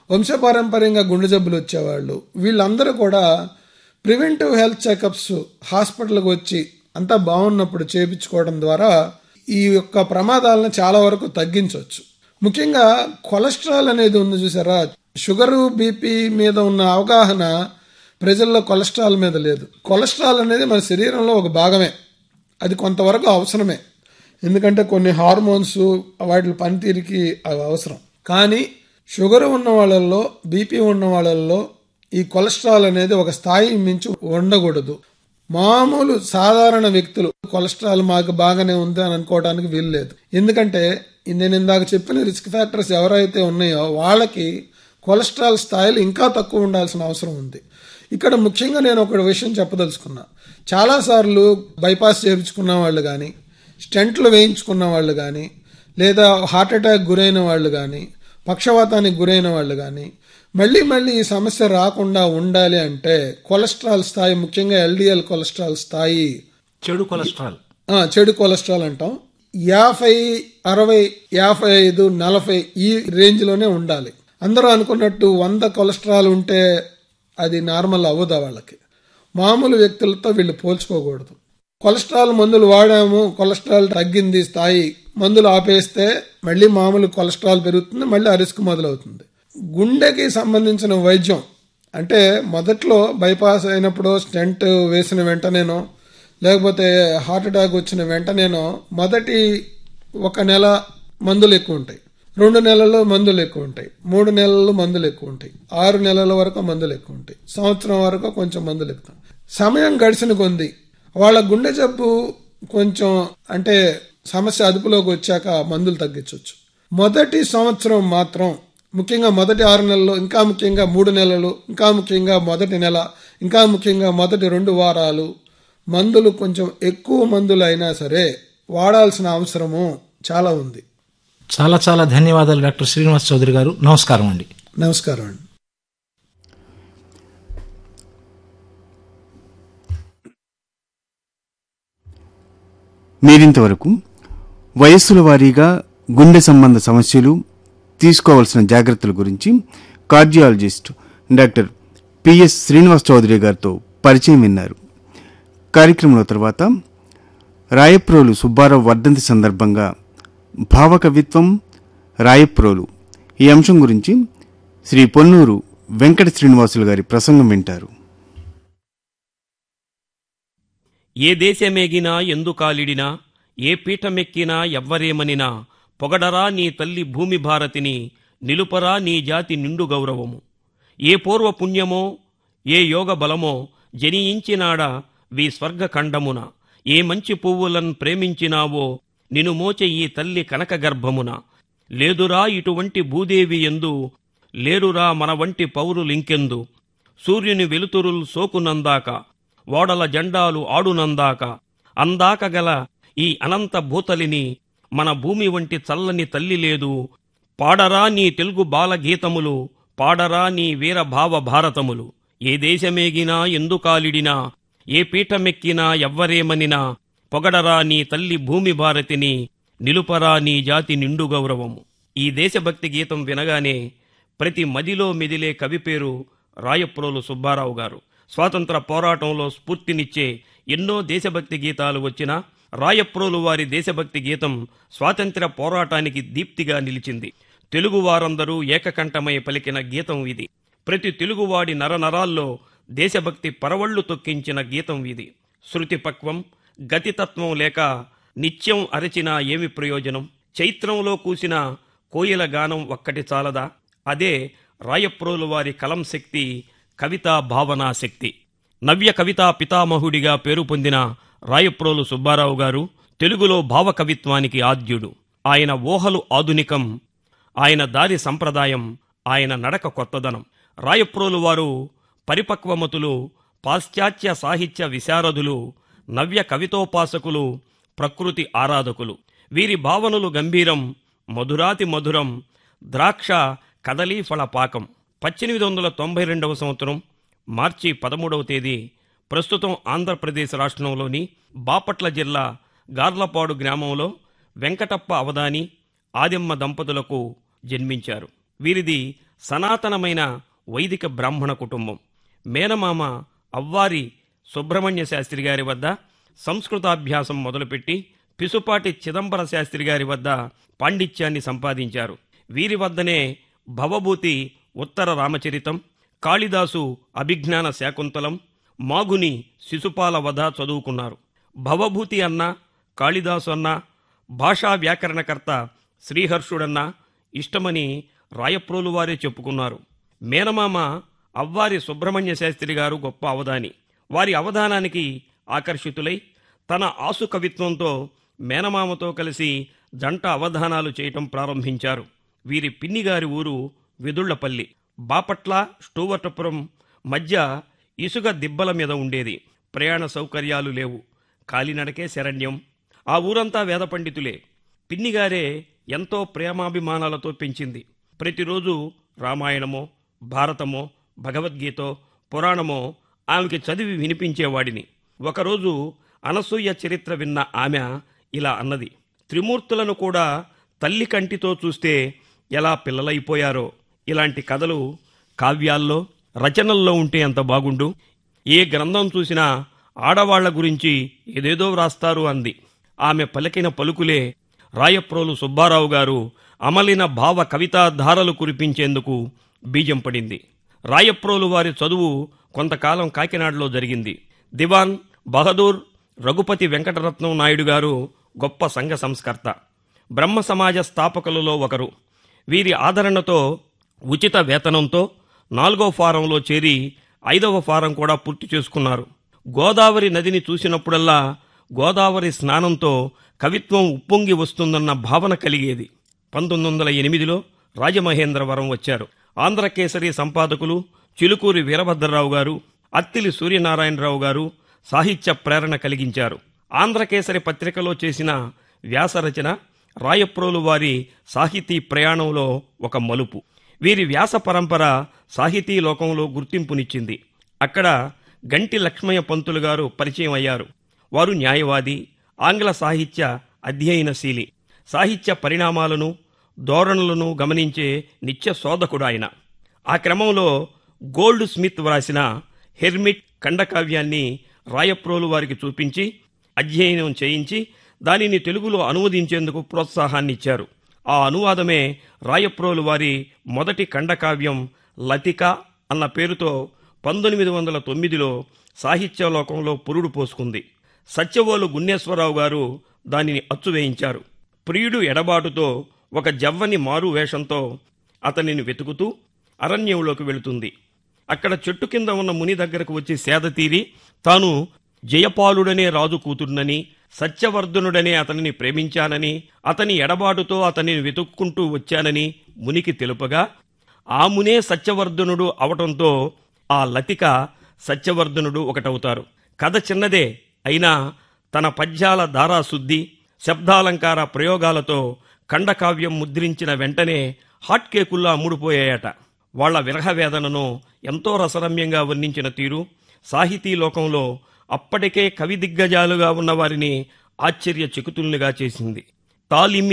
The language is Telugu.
వంశపారంపర్యంగా గుండె జబ్బులు వచ్చేవాళ్ళు వీళ్ళందరూ కూడా ప్రివెంటివ్ హెల్త్ చెకప్స్ హాస్పిటల్కి వచ్చి అంతా బాగున్నప్పుడు చేయించుకోవడం ద్వారా ఈ యొక్క ప్రమాదాలను చాలా వరకు తగ్గించవచ్చు ముఖ్యంగా కొలెస్ట్రాల్ అనేది ఉంది చూసారా షుగరు బీపీ మీద ఉన్న అవగాహన ప్రజల్లో కొలెస్ట్రాల్ మీద లేదు కొలెస్ట్రాల్ అనేది మన శరీరంలో ఒక భాగమే అది కొంతవరకు అవసరమే ఎందుకంటే కొన్ని హార్మోన్స్ వాటి పనితీరుకి అవి అవసరం కానీ షుగర్ ఉన్న వాళ్ళల్లో బీపీ ఉన్న వాళ్ళల్లో ఈ కొలెస్ట్రాల్ అనేది ఒక స్థాయి మించి ఉండకూడదు మామూలు సాధారణ వ్యక్తులు కొలెస్ట్రాల్ మాకు బాగానే ఉంది అని అనుకోవడానికి వీలు లేదు ఎందుకంటే నేను ఇందాక చెప్పిన రిస్క్ ఫ్యాక్టర్స్ ఎవరైతే ఉన్నాయో వాళ్ళకి కొలెస్ట్రాల్ స్థాయిలు ఇంకా తక్కువ ఉండాల్సిన అవసరం ఉంది ఇక్కడ ముఖ్యంగా నేను ఒక విషయం చెప్పదలుచుకున్నా చాలాసార్లు బైపాస్ చేయించుకున్న వాళ్ళు కానీ స్టెంట్లు వేయించుకున్న వాళ్ళు కానీ లేదా హార్ట్ అటాక్ గురైన వాళ్ళు కానీ పక్షవాతానికి గురైన వాళ్ళు కానీ మళ్ళీ మళ్ళీ ఈ సమస్య రాకుండా ఉండాలి అంటే కొలెస్ట్రాల్ స్థాయి ముఖ్యంగా ఎల్డిఎల్ కొలెస్ట్రాల్ స్థాయి చెడు కొలెస్ట్రాల్ ఆ, చెడు కొలెస్ట్రాల్ అంటాం యాభై అరవై యాభై ఐదు నలభై ఈ రేంజ్లోనే ఉండాలి అందరూ అనుకున్నట్టు వంద కొలెస్ట్రాల్ ఉంటే అది నార్మల్ అవ్వదా వాళ్ళకి మామూలు వ్యక్తులతో వీళ్ళు పోల్చుకోకూడదు కొలెస్ట్రాల్ మందులు వాడాము కొలెస్ట్రాల్ తగ్గింది స్థాయి మందులు ఆపేస్తే మళ్ళీ మామూలు కొలెస్ట్రాల్ పెరుగుతుంది మళ్ళీ ఆ రిస్క్ మొదలవుతుంది గుండెకి సంబంధించిన వైద్యం అంటే మొదట్లో బైపాస్ అయినప్పుడు స్టెంట్ వేసిన వెంటనేనో లేకపోతే హార్ట్ అటాక్ వచ్చిన వెంటనేనో మొదటి ఒక నెల మందులు ఎక్కువ ఉంటాయి రెండు నెలల్లో మందులు ఎక్కువ ఉంటాయి మూడు నెలల్లో మందులు ఎక్కువ ఉంటాయి ఆరు నెలల వరకు మందులు ఎక్కువ ఉంటాయి సంవత్సరం వరకు కొంచెం మందులు ఎక్కువ సమయం గడిచిన కొంది వాళ్ళ గుండె జబ్బు కొంచెం అంటే సమస్య అదుపులోకి వచ్చాక మందులు తగ్గించవచ్చు మొదటి సంవత్సరం మాత్రం ముఖ్యంగా మొదటి ఆరు నెలలు ఇంకా ముఖ్యంగా మూడు నెలలు ఇంకా ముఖ్యంగా మొదటి నెల ఇంకా ముఖ్యంగా మొదటి రెండు వారాలు మందులు కొంచెం ఎక్కువ మందులు అయినా సరే వాడాల్సిన అవసరము చాలా ఉంది చాలా చాలా ధన్యవాదాలు డాక్టర్ శ్రీనివాస్ చౌదరి గారు నమస్కారం అండి నమస్కారం అండి మీరింతవరకు వయస్సుల వారీగా గుండె సంబంధ సమస్యలు తీసుకోవాల్సిన జాగ్రత్తల గురించి cardiologist doctor PS Srinivas Chowdary గారితో పరిచయం విన్నారు కార్యక్రమంలో తర్వాత రాయప్రోలు సుబ్బారావు వర్ధంతి సందర్భంగా భావకవిత్వం రాయప్రోలు ఈ అంశం గురించి శ్రీ పొన్నూరు వెంకట శ్రీనివాసులు గారి ప్రసంగం వింటారు ఏ దేశమేగినా ఎందుకాలిడినా ఏ పీఠమెక్కినా ఎవ్వరేమనినా పొగడరా నీ తల్లి భూమి భారతిని నిలుపరా నీ జాతి నిండు గౌరవము ఏ పూర్వ పుణ్యమో ఏ యోగ బలమో జనియించినాడ వీ స్వర్గఖండమున ఏ మంచి పువ్వులన్ ప్రేమించినావో నిను మోచె ఈ తల్లి కనక గర్భమున లేదురా ఇటువంటి భూదేవి ఎందు లేరురా మన వంటి పౌరులింకెందు సూర్యుని వెలుతురుల్ సోకునందాక ఓడల జెండాలు ఆడునందాక అందాక గల ఈ అనంత భూతలిని మన భూమి వంటి చల్లని తల్లి లేదు పాడరా నీ తెలుగు బాలగీతములు పాడరా నీ వీరభావ భారతములు ఏ దేశమేగినా ఎందుకాలిడినా ఏ పీఠమెక్కినా ఎవ్వరేమనినా పొగడరా నీ తల్లి భూమి భారతిని నిలుపరా నీ జాతి నిండు గౌరవము ఈ దేశభక్తి గీతం వినగానే ప్రతి మదిలో మెదిలే కవి పేరు రాయప్రోలు సుబ్బారావు గారు స్వాతంత్ర పోరాటంలో స్ఫూర్తినిచ్చే ఎన్నో దేశభక్తి గీతాలు వచ్చినా రాయప్రోలు వారి దేశభక్తి గీతం స్వాతంత్ర్య పోరాటానికి దీప్తిగా నిలిచింది తెలుగు వారందరూ ఏకకంఠమై పలికిన గీతం ఇది ప్రతి తెలుగువాడి నరనరాల్లో దేశభక్తి పరవళ్లు తొక్కించిన గీతం ఇది శృతిపక్వం గతితత్వం లేక నిత్యం అరచినా ఏమి ప్రయోజనం చైత్రంలో కూసిన కోయిల గానం ఒక్కటి చాలదా అదే రాయప్రోలు వారి కలం శక్తి కవితా భావనా శక్తి నవ్య కవితా పితామహుడిగా పేరు పొందిన రాయప్రోలు సుబ్బారావు గారు తెలుగులో భావకవిత్వానికి ఆద్యుడు ఆయన ఊహలు ఆధునికం ఆయన దారి సంప్రదాయం ఆయన నడక కొత్తదనం రాయప్రోలు వారు పరిపక్వమతులు పాశ్చాత్య సాహిత్య విశారదులు నవ్య కవితోపాసకులు ప్రకృతి ఆరాధకులు వీరి భావనలు గంభీరం మధురాతి మధురం ద్రాక్ష కదలీ ఫల పాకం పద్దెనిమిది వందల తొంభై రెండవ సంవత్సరం మార్చి పదమూడవ తేదీ ప్రస్తుతం ఆంధ్రప్రదేశ్ రాష్ట్రంలోని బాపట్ల జిల్లా గార్లపాడు గ్రామంలో వెంకటప్ప అవధాని ఆదిమ్మ దంపతులకు జన్మించారు వీరిది సనాతనమైన వైదిక బ్రాహ్మణ కుటుంబం మేనమామ అవ్వారి సుబ్రహ్మణ్య శాస్త్రి గారి వద్ద సంస్కృతాభ్యాసం మొదలుపెట్టి పిసుపాటి చిదంబర శాస్త్రి గారి వద్ద పాండిత్యాన్ని సంపాదించారు వీరి వద్దనే భవభూతి ఉత్తర రామచరితం కాళిదాసు అభిజ్ఞాన శాకుంతలం మాగుని శిశుపాల వధ చదువుకున్నారు భవభూతి అన్న కాళిదాసు అన్న భాషా వ్యాకరణకర్త శ్రీహర్షుడన్న ఇష్టమని రాయప్రోలు వారే చెప్పుకున్నారు మేనమామ అవ్వారి సుబ్రహ్మణ్య శాస్త్రి గారు గొప్ప అవధాని వారి అవధానానికి ఆకర్షితులై తన ఆసు కవిత్వంతో మేనమామతో కలిసి జంట అవధానాలు చేయటం ప్రారంభించారు వీరి పిన్నిగారి ఊరు వెదుళ్లపల్లి బాపట్ల స్టూవర్టపురం మధ్య ఇసుక దిబ్బల మీద ఉండేది ప్రయాణ సౌకర్యాలు లేవు కాలినడకే శరణ్యం ఆ ఊరంతా వేద పండితులే పిన్నిగారే ఎంతో ప్రేమాభిమానాలతో పెంచింది ప్రతిరోజు రామాయణమో భారతమో భగవద్గీతో పురాణమో ఆమెకి చదివి వినిపించేవాడిని ఒకరోజు అనసూయ చరిత్ర విన్న ఆమె ఇలా అన్నది త్రిమూర్తులను కూడా తల్లి కంటితో చూస్తే ఎలా పిల్లలైపోయారో ఇలాంటి కథలు కావ్యాల్లో రచనల్లో ఉంటే ఎంత బాగుండు ఏ గ్రంథం చూసినా ఆడవాళ్ల గురించి ఏదేదో వ్రాస్తారు అంది ఆమె పలికిన పలుకులే రాయప్రోలు సుబ్బారావు గారు అమలిన భావ కవితా ధారలు కురిపించేందుకు బీజం పడింది రాయప్రోలు వారి చదువు కొంతకాలం కాకినాడలో జరిగింది దివాన్ బహదూర్ రఘుపతి వెంకటరత్నం నాయుడు గారు గొప్ప సంఘ సంస్కర్త బ్రహ్మ సమాజ స్థాపకులలో ఒకరు వీరి ఆదరణతో ఉచిత వేతనంతో నాలుగో ఫారంలో చేరి ఐదవ ఫారం కూడా పూర్తి చేసుకున్నారు గోదావరి నదిని చూసినప్పుడల్లా గోదావరి స్నానంతో కవిత్వం ఉప్పొంగి వస్తుందన్న భావన కలిగేది పంతొమ్మిది వందల ఎనిమిదిలో రాజమహేంద్రవరం వచ్చారు ఆంధ్రకేసరి సంపాదకులు చిలుకూరి వీరభద్రరావు గారు అత్తిలి సూర్యనారాయణరావు గారు సాహిత్య ప్రేరణ కలిగించారు ఆంధ్రకేసరి పత్రికలో చేసిన వ్యాసరచన రాయప్రోలు వారి సాహితీ ప్రయాణంలో ఒక మలుపు వీరి వ్యాస పరంపర సాహితీ లోకంలో గుర్తింపునిచ్చింది అక్కడ గంటి లక్ష్మయ్య పంతులు గారు పరిచయం అయ్యారు వారు న్యాయవాది ఆంగ్ల సాహిత్య అధ్యయనశీలి సాహిత్య పరిణామాలను ధోరణులను గమనించే నిత్య శోధకుడు ఆయన ఆ క్రమంలో గోల్డ్ స్మిత్ వ్రాసిన హెర్మిట్ ఖండకావ్యాన్ని రాయప్రోలు వారికి చూపించి అధ్యయనం చేయించి దానిని తెలుగులో అనువదించేందుకు ప్రోత్సాహాన్నిచ్చారు ఆ అనువాదమే రాయప్రోలు వారి మొదటి ఖండకావ్యం లతిక అన్న పేరుతో పంతొమ్మిది వందల తొమ్మిదిలో సాహిత్య లోకంలో పురుడు పోసుకుంది సత్యవోలు గున్నేశ్వరరావు గారు దానిని అచ్చువేయించారు ప్రియుడు ఎడబాటుతో ఒక జవ్వని మారు వేషంతో అతనిని వెతుకుతూ అరణ్యంలోకి వెళుతుంది అక్కడ చెట్టు కింద ఉన్న ముని దగ్గరకు వచ్చి సేద తీరి తాను జయపాలుడనే రాజు కూతుర్నని సత్యవర్ధనుడనే అతనిని ప్రేమించానని అతని ఎడబాటుతో అతనిని వెతుక్కుంటూ వచ్చానని మునికి తెలుపగా ఆ మునే సత్యవర్ధనుడు అవటంతో ఆ లతిక సత్యవర్ధనుడు ఒకటవుతారు కథ చిన్నదే అయినా తన పద్యాల ధారాశుద్ధి శబ్దాలంకార ప్రయోగాలతో ఖండకావ్యం ముద్రించిన వెంటనే హాట్ కేకుల్లా అమ్ముడుపోయాయట వాళ్ల విరహ వేదనను ఎంతో రసరమ్యంగా వర్ణించిన తీరు సాహితీ లోకంలో అప్పటికే కవి దిగ్గజాలుగా ఉన్న వారిని ఆశ్చర్య చెకుతుల్నిగా చేసింది తాలిమి